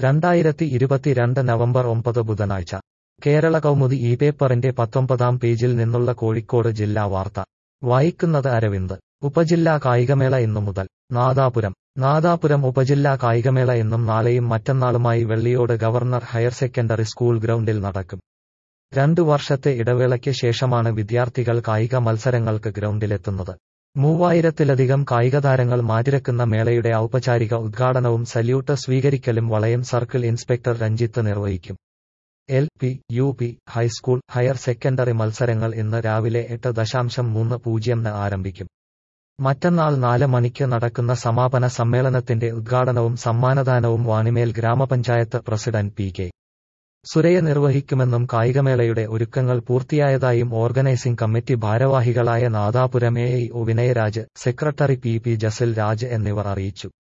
രണ്ടായിരത്തി ഇരുപത്തിരണ്ട് നവംബർ ഒമ്പത് ബുധനാഴ്ച കേരള കൗമുദി ഈ പേപ്പറിന്റെ പത്തൊമ്പതാം പേജിൽ നിന്നുള്ള കോഴിക്കോട് ജില്ലാ വാർത്ത വായിക്കുന്നത് അരവിന്ദ് ഉപജില്ലാ കായികമേള ഇന്നു മുതൽ നാദാപുരം നാദാപുരം ഉപജില്ലാ കായികമേള ഇന്നും നാളെയും മറ്റന്നാളുമായി Velliyode government higher secondary school ഗ്രൗണ്ടിൽ നടക്കും രണ്ടു വർഷത്തെ ഇടവേളയ്ക്ക് ശേഷമാണ് വിദ്യാർത്ഥികൾ കായിക മത്സരങ്ങൾക്ക് ഗ്രൗണ്ടിലെത്തുന്നത് മൂവായിരത്തിലധികം കായികതാരങ്ങൾ മാറ്റിരക്കുന്ന മേളയുടെ ഔപചാരിക ഉദ്ഘാടനവും സല്യൂട്ട് സ്വീകരിക്കലും വളയം സർക്കിൾ ഇൻസ്പെക്ടർ രഞ്ജിത്ത് നിർവഹിക്കും L P U P high school higher secondary മത്സരങ്ങൾ ഇന്ന് രാവിലെ എട്ട് ദശാംശം മൂന്ന് പൂജ്യംന് ആരംഭിക്കും മറ്റന്നാൾ നാല് മണിക്ക് നടക്കുന്ന സമാപന സമ്മേളനത്തിന്റെ ഉദ്ഘാടനവും സമ്മാനദാനവും വാണിമേൽ ഗ്രാമപഞ്ചായത്ത് പ്രസിഡന്റ് പി കെ സുരയ നിർവഹിക്കുമെന്നും കായികമേളയുടെ ഒരുക്കങ്ങൾ പൂർത്തിയായതായും ഓർഗനൈസിംഗ് കമ്മിറ്റി ഭാരവാഹികളായ Nadapuram A I O Vinayaraj secretary P P Jasil Raj എന്നിവർ അറിയിച്ചു